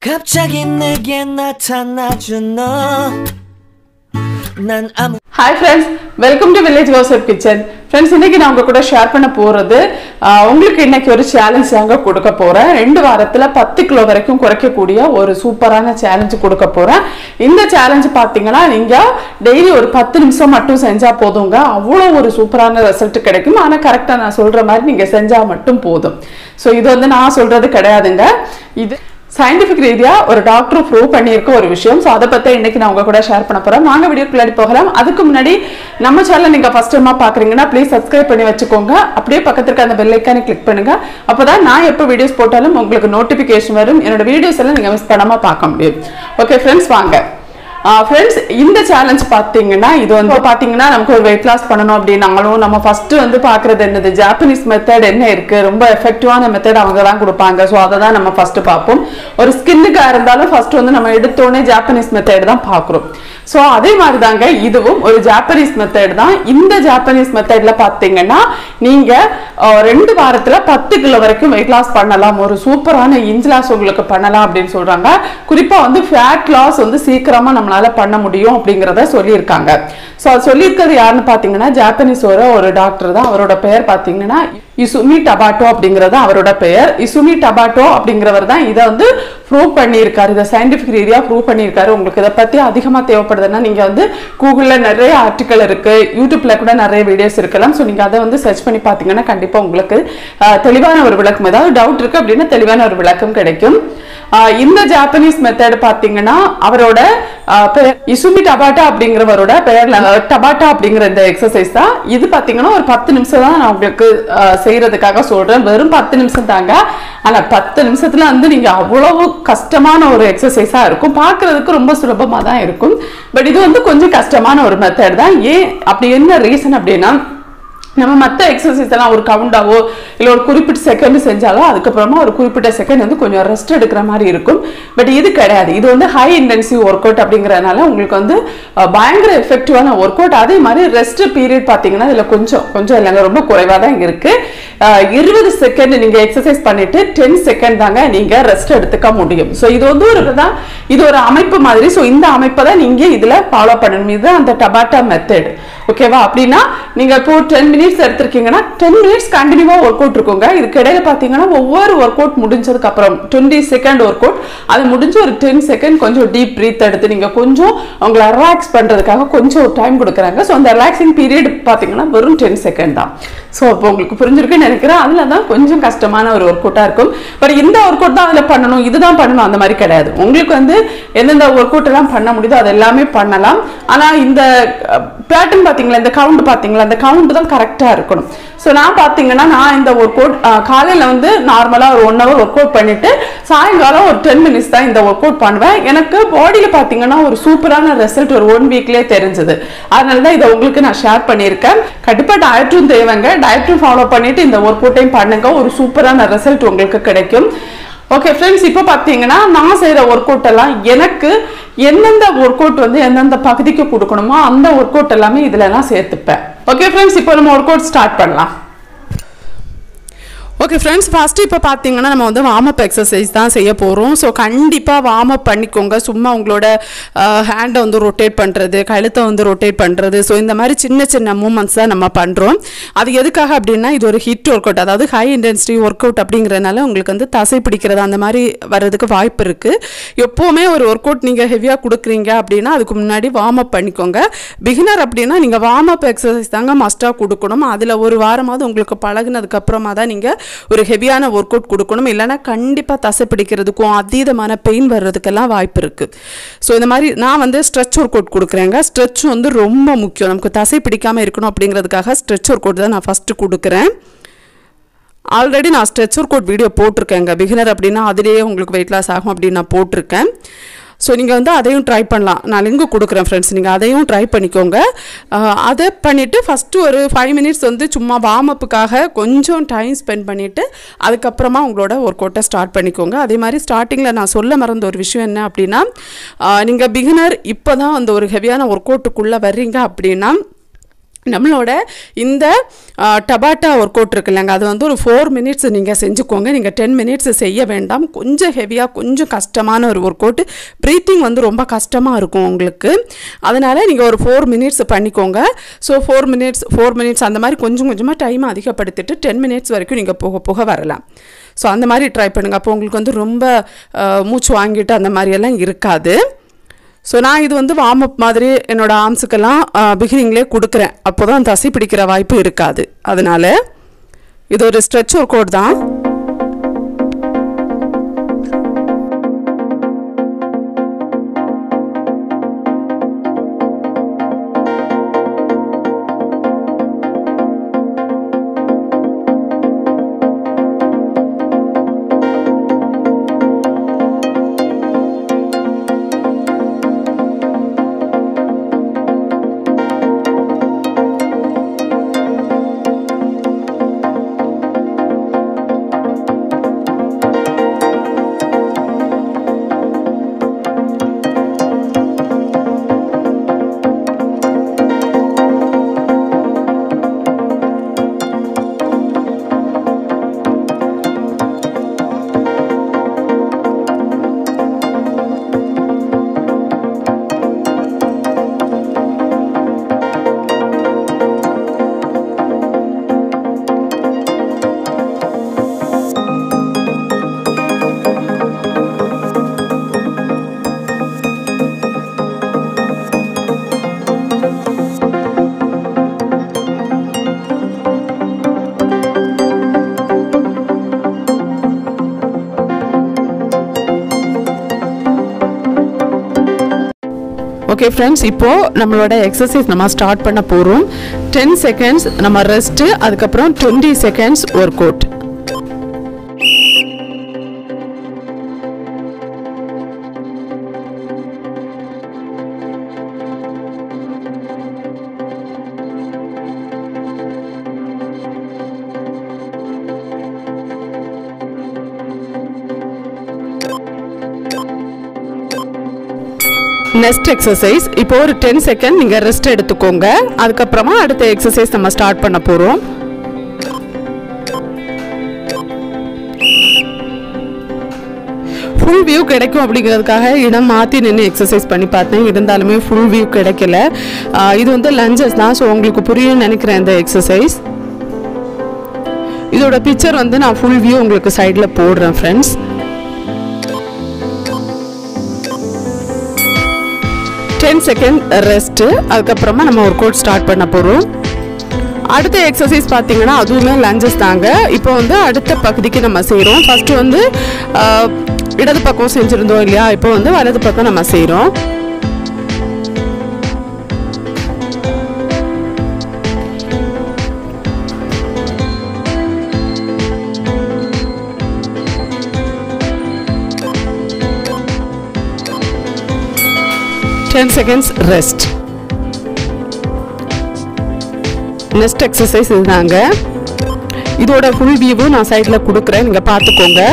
갑자기 내게 나타나준 너. 난 아무 hi friends welcome to village வாசப் kitchen friends இன்னைக்கு நான் உங்க கூட ஷேர் பண்ண போறது ஆஹ், உங்களுக்கு இன்னைக்கு ஒரு சேலஞ்ச் தாங்க கொடுக்க போறேன் ரெண்டு வாரத்துல பத்து கிலோ வரைக்கும் குறைக்கக்கூடிய ஒரு சூப்பரான சேலஞ்ச் கொடுக்க போறேன் இந்த சேலஞ்ச் பாத்தீங்கன்னா நீங்க டெய்லி ஒரு பத்து நிமிஷம் மட்டும் செஞ்சா போதுங்க அவ்வளோ ஒரு சூப்பரான ரிசல்ட் கிடைக்கும் ஆனா கரெக்டா நான் சொல்ற மாதிரி நீங்க செஞ்சா மட்டும் போதும் ஸோ இது வந்து நான் சொல்றது கிடையாதுங்க இது சயின்டிஃபிக் ரீதியா ஒரு டாக்டர் ப்ரூவ் பண்ணியிருக்க ஒரு விஷயம் ஸோ அதை பத்தி இன்னைக்கு நான் உங்க கூட ஷேர் பண்ண போறேன் வாங்க வீடியோக்குள்ளாடி போகலாம் அதுக்கு முன்னாடி நம்ம சேனல் நீங்க ஃபர்ஸ்ட் டைமா பாக்குறீங்கன்னா ப்ளீஸ் சப்ஸ்கிரைப் பண்ணி வச்சுக்கோங்க அப்படியே பக்கத்துல இருக்க அந்த பெல் ஐக்கானை கிளிக் பண்ணுங்க அப்பதான் நான் எப்போ வீடியோஸ் போட்டாலும் உங்களுக்கு நோட்டிபிகேஷன் வரும் என்னோட வீடியோஸ் எல்லாம் நீங்க மிஸ் பண்ணாம பார்க்க முடியும் ஓகே ஃப்ரெண்ட்ஸ் வாங்க ஃப்ரெண்ட்ஸ் இந்த சேலஞ்ச் பார்த்தீங்கன்னா இது வந்து பார்த்தீங்கன்னா நமக்கு ஒரு வெயிட் லாஸ் பண்ணணும் அப்படின்னாலும் நம்ம ஃபர்ஸ்ட் வந்து பார்க்குறது என்னது ஜாப்பனீஸ் மெத்தட் என்ன இருக்கு ரொம்ப எஃபெக்டிவான மெத்தட் அவங்க தான் கொடுப்பாங்க ஸோ அதை தான் நம்ம ஃபர்ஸ்ட் பார்ப்போம் ஒரு ஸ்கின்னுக்காக இருந்தாலும் ஃபர்ஸ்ட் வந்து நம்ம எடுத்தோடனே ஜாப்பனீஸ் மெத்தட் தான் பார்க்குறோம் ஸோ அதே மாதிரி தாங்க இதுவும் ஒரு ஜாப்பனீஸ் மெத்தட் தான் இந்த ஜாப்பனீஸ் மெத்தட்ல பார்த்தீங்கன்னா நீங்க அஹ், ரெண்டு வாரத்துல பத்து கிலோ வரைக்கும் வெயிட் லாஸ் பண்ணலாம் ஒரு சூப்பரான இன்ச் லாஸ் உங்களுக்கு பண்ணலாம் அப்படின்னு சொல்றாங்க குறிப்பா வந்து ஃபேட் லாஸ் வந்து சீக்கிரமா நம்மளால பண்ண முடியும் அப்படிங்கிறத சொல்லியிருக்காங்க ஸோ அது சொல்லியிருக்கிறது யாருன்னு பார்த்தீங்கன்னா ஜாப்பனீஸோட ஒரு டாக்டர் தான் அவரோட பெயர் பார்த்தீங்கன்னா இசுமி டபாட்டோ அப்படிங்கிறது அவரோட பெயர் இசுமி டபாட்டோ அப்படிங்கிறவர் தான் இதை வந்து ப்ரூவ் பண்ணியிருக்காரு இதை சயின்டிஃபிக் ரீதியா ப்ரூவ் பண்ணியிருக்காரு உங்களுக்கு இதை பத்தி அதிகமா தேவைப்படுதுன்னா நீங்க வந்து கூகுள்ல நிறைய ஆர்டிக்கல் இருக்கு யூடியூப்ல கூட நிறைய வீடியோஸ் இருக்கலாம் ஸோ நீங்க அதை வந்து சர்ச் பண்ணி பார்த்தீங்கன்னா கண்டிப்பா உங்களுக்கு அஹ், தெளிவான ஒரு விளக்கம் ஏதாவது டவுட் இருக்கு அப்படின்னா தெளிவான ஒரு விளக்கம் கிடைக்கும் ஆஹ் இந்த ஜாப்பனீஸ் மெத்தட் பாத்தீங்கன்னா அவரோட ஆஹ், பெயர் இசுமி டபாட்டா அப்படிங்கிறவரோட பெயர்ல அஹ், டபாட்டா அப்படிங்கிற இந்த எக்ஸசைஸ் தான் இது பாத்தீங்கன்னா ஒரு பத்து நிமிஷம் தான் நான் உங்களுக்கு ஆஹ், செய்யறதுக்காக சொல்றேன் வெறும் பத்து நிமிஷம் தாங்க ஆனா பத்து நிமிஷத்துல வந்து நீங்க அவ்வளவு கஷ்டமான ஒரு எக்ஸசைஸா இருக்கும் பார்க்கிறதுக்கு ரொம்ப சுலபமா தான் இருக்கும் பட் இது வந்து கொஞ்சம் கஷ்டமான ஒரு மெத்தட் தான் ஏன் அப்படி என்ன ரீசன் அப்படின்னா நம்ம மற்ற எக்ஸசைஸ் எல்லாம் ஒரு கவுண்டாவோ இல்லை ஒரு குறிப்பிட்ட செகண்ட் செஞ்சாலோ அதுக்கப்புறமா ஒரு குறிப்பிட்ட செகண்ட் வந்து கொஞ்சம் ரெஸ்ட் எடுக்கிற மாதிரி இருக்கும் பட் இது கிடையாது இது வந்து ஹை இன்டென்சிவ் ஒர்க் அவுட் அப்படிங்கிறதுனால உங்களுக்கு வந்து அஹ், பயங்கர எஃபெக்டிவான ஒர்க் அவுட் அதே மாதிரி ரெஸ்ட் பீரியட் பார்த்தீங்கன்னா இதில் கொஞ்சம் கொஞ்சம் இல்லைங்க ரொம்ப குறைவாக தான் இருக்கு அஹ், இருபது செகண்ட் நீங்கள் எக்ஸசைஸ் பண்ணிட்டு டென் செகண்ட் தாங்க நீங்கள் ரெஸ்ட் எடுத்துக்க முடியும் ஸோ இது வந்து ஒரு தான் இது ஒரு அமைப்பு மாதிரி ஸோ இந்த அமைப்பை தான் நீங்கள் இதில் ஃபாலோ பண்ணணும் இதுதான் அந்த டபாட்டா மெத்தட் ஓகேவா அப்படின்னா நீங்க இப்போ டென் மினிட்ஸ் எடுத்திருக்கீங்கன்னா டென் மினிட்ஸ் கண்டினியூவா ஒர்க் அவுட் இருக்குங்க இதுக்கு இடையில பாத்தீங்கன்னா ஒவ்வொரு ஒர்க் அவுட் முடிஞ்சதுக்கு அப்புறம் டுவெண்ட்டி செகண்ட் ஒர்க் அவுட் அது முடிஞ்சு ஒரு டென் செகண்ட் கொஞ்சம் டீப் ப்ரீத் எடுத்து நீங்க கொஞ்சம் உங்களை ரிலாக்ஸ் பண்றதுக்காக கொஞ்சம் டைம் கொடுக்குறாங்க ஸோ அந்த ரிலாக்ஸிங் பீரியட் பாத்தீங்கன்னா வெறும் டென் செகண்ட் தான் ஸோ இப்போ உங்களுக்கு புரிஞ்சிருக்குன்னு நினைக்கிறேன் அதில் தான் கொஞ்சம் கஷ்டமான ஒரு ஒர்க் அவுட்டாக இருக்கும் பட் இந்த ஒர்க் அவுட் தான் அதில் பண்ணணும் இதுதான் பண்ணணும் அந்த மாதிரி கிடையாது உங்களுக்கு வந்து எந்தெந்த ஒர்க் அவுட் எல்லாம் பண்ண முடியுதோ அது எல்லாமே பண்ணலாம் ஆனால் இந்த பேட்டர்ன் பார்த்தீங்களா இந்த கவுண்ட் பார்த்தீங்களா அந்த கவுண்ட் தான் கரெக்டாக இருக்கணும் ஸோ நான் பார்த்தீங்கன்னா நான் இந்த ஒர்க் அவுட் காலையில் வந்து நார்மலாக ஒரு ஒன் ஹவர் ஒர்க் அவுட் பண்ணிட்டு சாயங்காலம் ஒரு டென் மினிட்ஸ் தான் இந்த ஒர்க் அவுட் பண்ணுவேன் எனக்கு பாடியில் பார்த்தீங்கன்னா ஒரு சூப்பரான ரிசல்ட் ஒரு ஒன் வீக்லேயே தெரிஞ்சது அதனால தான் இதை உங்களுக்கு நான் ஷேர் பண்ணியிருக்கேன் கண்டிப்பாக டயட்டும் தேவைங்க டயட்டும் ஃபாலோ பண்ணிட்டு இந்த ஒர்க் அவுட்டையும் பண்ணுங்க ஒரு சூப்பரான ரிசல்ட் உங்களுக்கு கிடைக்கும் ஓகே ஃப்ரெண்ட்ஸ் இப்போ பார்த்தீங்கன்னா நான் செய்கிற ஒர்க் அவுட் எல்லாம் எனக்கு எந்தெந்த ஒர்க் அவுட் வந்து எந்தெந்த பகுதிக்கு கொடுக்கணுமோ அந்த ஒர்க் அவுட் எல்லாமே இதுல நான் சேர்த்துப்பேன் ஓகே ஃப்ரெண்ட்ஸ் இப்போ நம்ம ஒர்க் அவுட் ஸ்டார்ட் பண்ணலாம் ஓகே ஃப்ரெண்ட்ஸ் ஃபஸ்ட்டு இப்போ பார்த்தீங்கன்னா நம்ம வந்து வார்ம் அப் எக்ஸசைஸ் தான் செய்ய போகிறோம் ஸோ கண்டிப்பாக வார்ம் அப் பண்ணிக்கோங்க சும்மா உங்களோட ஹேண்டை வந்து ரொட்டேட் பண்ணுறது கழுத்தை வந்து ரொட்டேட் பண்ணுறது ஸோ இந்த மாதிரி சின்ன சின்ன மூமெண்ட்ஸ் தான் நம்ம பண்ணுறோம் அது எதுக்காக அப்படின்னா இது ஒரு ஹிட் ஒர்க் அவுட் அதாவது ஹை இன்டென்சிட்டி ஒர்க் அவுட் அப்படிங்கிறதுனால உங்களுக்கு வந்து தசை பிடிக்கிறது அந்த மாதிரி வர்றதுக்கு வாய்ப்பு இருக்குது எப்போவுமே ஒரு ஒர்க் அவுட் நீங்கள் ஹெவியாக கொடுக்குறீங்க அப்படின்னா அதுக்கு முன்னாடி வார்ம் அப் பண்ணிக்கோங்க பிகினர் அப்படின்னா நீங்கள் வார்ம் அப் எக்ஸசைஸ் தாங்க மஸ்ட்டாக கொடுக்கணும் அதில் ஒரு வாரமாவது உங்களுக்கு பழகுனதுக்கு அப்புறமா தான் நீங்கள் ஒரு ஹெவியான ஒர்க் அவுட் கொடுக்கணும் இல்லைன்னா கண்டிப்பாக தசை பிடிக்கிறதுக்கும் அதீதமான பெயின் வர்றதுக்கெல்லாம் வாய்ப்பு இருக்குது ஸோ இந்த மாதிரி நான் வந்து ஸ்ட்ரெச் ஒர்க் அவுட் கொடுக்குறேங்க ஸ்ட்ரெச் வந்து ரொம்ப முக்கியம் நமக்கு தசை பிடிக்காமல் இருக்கணும் அப்படிங்கிறதுக்காக ஸ்ட்ரெச் ஒர்க் அவுட் தான் நான் ஃபஸ்ட்டு கொடுக்குறேன் ஆல்ரெடி நான் ஸ்ட்ரெச் ஒர்க் அவுட் வீடியோ போட்டிருக்கேங்க பிகினர் அப்படின்னா அதிலேயே உங்களுக்கு வெயிட் லாஸ் ஆகும் அப்படின்னு நான் போட்டிருக்கேன் ஸோ நீங்கள் வந்து அதையும் ட்ரை பண்ணலாம் நான் லிங்க் கொடுக்குறேன் ஃப்ரெண்ட்ஸ் நீங்கள் அதையும் ட்ரை பண்ணிக்கோங்க அஹ், அதை பண்ணிவிட்டு ஃபஸ்ட்டு ஒரு ஃபைவ் மினிட்ஸ் வந்து சும்மா வார்ம் அப்புக்காக கொஞ்சம் டைம் ஸ்பெண்ட் பண்ணிவிட்டு அதுக்கப்புறமா உங்களோட ஒர்க் அவுட்டை ஸ்டார்ட் பண்ணிக்கோங்க அதே மாதிரி ஸ்டார்டிங்கில் நான் சொல்ல மறந்த ஒரு விஷயம் என்ன அப்படின்னா நீங்கள் பிகினர் இப்போ தான் அந்த ஒரு ஹெவியான ஒர்க் அவுட்டுக்குள்ளே வர்றீங்க அப்படின்னா நம்மளோட இந்த டபாட்டா ஒர்க் அவுட் இருக்குல்லங்க அது வந்து ஒரு ஃபோர் மினிட்ஸ் நீங்கள் செஞ்சுக்கோங்க நீங்கள் டென் மினிட்ஸ் செய்ய வேண்டாம் கொஞ்சம் ஹெவியாக கொஞ்சம் கஷ்டமான ஒரு ஒர்க் அவுட் ப்ரீத்திங் வந்து ரொம்ப கஷ்டமாக இருக்கும் உங்களுக்கு அதனால் நீங்கள் ஒரு ஃபோர் மினிட்ஸ் பண்ணிக்கோங்க so four minutes four minutes அந்த மாதிரி கொஞ்சம் கொஞ்சமாக டைம் அதிகப்படுத்திட்டு டென் மினிட்ஸ் வரைக்கும் நீங்கள் போக போக வரலாம் ஸோ அந்த மாதிரி ட்ரை பண்ணுங்கள் அப்போ உங்களுக்கு வந்து ரொம்ப அஹ், மூச்சு வாங்கிட்டு அந்த மாதிரியெல்லாம் இருக்காது ஸோ நான் இது வந்து வார்ம் அப் மாதிரி என்னோட ஆர்ம்ஸுக்கெல்லாம் பிகினிங்லேயே கொடுக்குறேன் அப்போ தான் தசை பிடிக்கிற வாய்ப்பு இருக்காது அதனால இது ஒரு ஸ்ட்ரெச் ஒர்க் அவுட் தான் ஓகே ஃப்ரெண்ட்ஸ் இப்போது நம்மளோட எக்ஸசைஸ் நம்ம ஸ்டார்ட் பண்ண போகிறோம் டென் செகண்ட்ஸ் நம்ம ரெஸ்ட்டு அதுக்கப்புறம் twenty seconds work out next exercise இப்போ ஒரு டென் செகண்ட் நீங்கள் ரெஸ்ட் எடுத்துக்கோங்க அதுக்கப்புறமா அடுத்த எக்ஸசைஸ் நம்ம ஸ்டார்ட் பண்ண போகிறோம் ஃபுல் வியூ கிடைக்கும் அப்படிங்கிறதுக்காக இடம் மாற்றி நின்று எக்ஸசைஸ் பண்ணி பார்த்தேன் இருந்தாலுமே ஃபுல் வியூ கிடைக்கல ஆஹ் இது வந்து லஞ்சஸ் தான் ஸோ உங்களுக்கு புரியும்னு நினைக்கிறேன் இந்த எக்ஸசைஸ் இதோட பிக்சர் வந்து நான் ஃபுல் வியூ உங்களுக்கு சைடில் போடுறேன் ஃப்ரெண்ட்ஸ் டென் செகண்ட் ரெஸ்ட்டு அதுக்கப்புறமா நம்ம ஒர்க் அவுட் ஸ்டார்ட் பண்ண போகிறோம் அடுத்த எக்ஸசைஸ் பார்த்தீங்கன்னா அதுவுமே லஞ்சஸ் தாங்க இப்போ வந்து அடுத்த பகுதிக்கு நம்ம செய்கிறோம் ஃபஸ்ட்டு வந்து ஆஹ், இடது பக்கம் செஞ்சுருந்தோம் இல்லையா இப்போ வந்து வலது பக்கம் நம்ம செய்கிறோம் ten seconds rest next exercise இதுதாங்க இதோட ஃபுல் வியூவும் நான் சைடில் கொடுக்குறேன் நீங்கள் பார்த்துக்கோங்க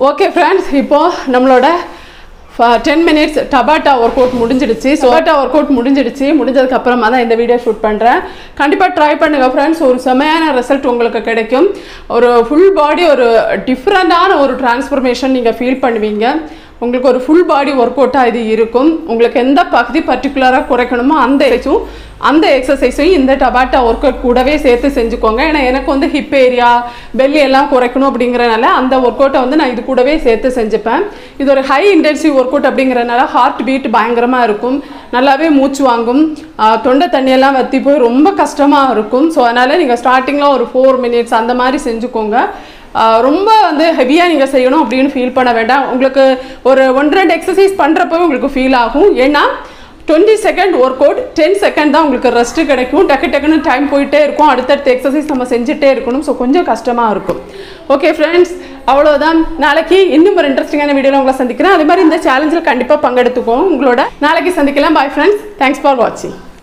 ஓகே ஃப்ரெண்ட்ஸ் இப்போ நம்மளோட ten minutes Tabata work out முடிஞ்சிடுச்சு ஸோ டபாட்டா ஒர்க் அவுட் முடிஞ்சிடுச்சு முடிஞ்சதுக்கு அப்புறமா தான் இந்த வீடியோ ஷூட் பண்ணுறேன் கண்டிப்பாக ட்ரை பண்ணுங்க ஃப்ரெண்ட்ஸ் ஒரு செமையான ரிசல்ட் உங்களுக்கு கிடைக்கும் ஒரு ஃபுல் பாடி ஒரு டிஃப்ரெண்டான ஒரு டிரான்ஸ்ஃபர்மேஷன் நீங்கள் ஃபீல் பண்ணுவீங்க உங்களுக்கு ஒரு ஃபுல் பாடி ஒர்க் அவுட்டாக இது இருக்கும் உங்களுக்கு எந்த பகுதி பர்டிகுலராக குறைக்கணுமோ அந்த எக்ஸும் அந்த எக்ஸசைஸையும் இந்த டபாட்டா ஒர்க் அவுட் கூடவே சேர்த்து செஞ்சுக்கோங்க ஏன்னா எனக்கு வந்து ஹிப் ஏரியா பெல்லி எல்லாம் குறைக்கணும் அப்படிங்கிறனால அந்த ஒர்க் அவுட்டை வந்து நான் இது கூடவே சேர்த்து செஞ்சுப்பேன் இது ஒரு ஹை இன்டென்சிவ் ஒர்க் அவுட் அப்படிங்கிறனால ஹார்ட் பீட் பயங்கரமாக இருக்கும் நல்லாவே மூச்சு வாங்கும் ஆஹ் தொண்டை தண்ணியெல்லாம் வற்றி போய் ரொம்ப கஷ்டமாக இருக்கும் ஸோ அதனால் நீங்கள் ஸ்டார்டிங்கில் ஒரு ஃபோர் மினிட்ஸ் அந்த மாதிரி செஞ்சுக்கோங்க ஆஹ் ரொம்ப வந்து ஹெவியாக நீங்கள் செய்யணும் அப்படின்னு ஃபீல் பண்ண வேண்டாம் உங்களுக்கு ஒரு ஒன்று ரெண்டு எக்ஸசைஸ் பண்ணுறப்பவே உங்களுக்கு ஃபீல் ஆகும் ஏன்னா twenty second work out ten second தான் உங்களுக்கு ரெஸ்ட் கிடைக்கும் டக்கு டக்குன்னு டைம் போயிட்டே இருக்கும் அடுத்தடுத்த எக்ஸசைஸ் நம்ம செஞ்சுட்டே இருக்கணும் ஸோ கொஞ்சம் கஷ்டமாக இருக்கும் ஓகே ஃப்ரெண்ட்ஸ் அவ்வளோதான் நாளைக்கு இன்னும் ஒரு இன்ட்ரெஸ்டிங்கான வீடியோவில் உங்களை சந்திக்கிறேன் அதே மாதிரி இந்த சேலஞ்சில் கண்டிப்பாக பங்கெடுத்துக்கோங்க உங்களோட நாளைக்கு சந்திக்கலாம் பாய் ஃப்ரெண்ட்ஸ் தேங்க்ஸ் ஃபார் வாட்சிங்